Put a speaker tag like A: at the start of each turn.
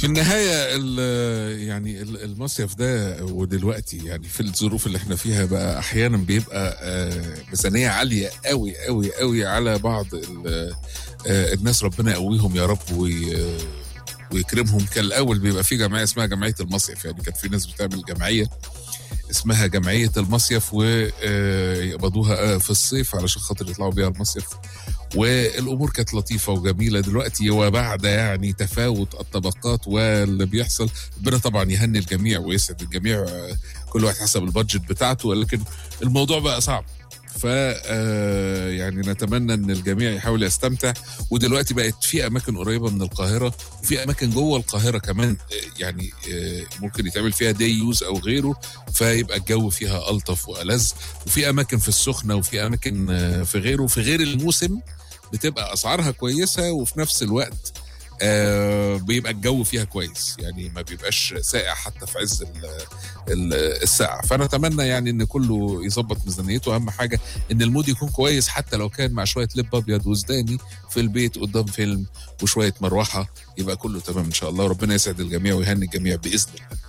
A: النهاية ال- يعني ال- المصيف ده ودلوقتي يعني في الظروف اللي احنا فيها بقى احيانا بيبقى آه، ميزانية عالية قوي قوي قوي على بعض ال- آه، الناس ربنا يقويهم يا رب وي- ويكرمهم كان الاول بيبقى في جمعية اسمها جمعية المصيف يعني كان في ناس بتعمل جمعية اسمها جمعية المصيف ويقبضوها في الصيف علشان خاطر يطلعوا بيها المصيف والامور كانت لطيفه وجميله دلوقتي وبعد يعني تفاوت الطبقات واللي بيحصل ربنا طبعا يهني الجميع ويسعد الجميع آه، كل واحد حسب البادجت بتاعته ولكن الموضوع بقى صعب ف آه، يعني نتمنى ان الجميع يحاول يستمتع ودلوقتي بقت في اماكن قريبه من القاهره وفي اماكن جوه القاهره كمان آه، يعني آه، ممكن يتعمل فيها دي يوز او غيره فيبقى الجو فيها الطف والذ وفي اماكن في السخنه وفي اماكن آه، في غيره في غير الموسم بتبقى اسعارها كويسه وفي نفس الوقت آه بيبقى الجو فيها كويس يعني ما بيبقاش ساقع حتى في عز ال- ال- الساعه فنتمنى يعني ان كله يظبط ميزانيته اهم حاجه ان المود يكون كويس حتى لو كان مع شويه لب ابيض وزداني في البيت قدام فيلم وشويه مروحه يبقى كله تمام ان شاء الله وربنا يسعد الجميع ويهني الجميع باذن الله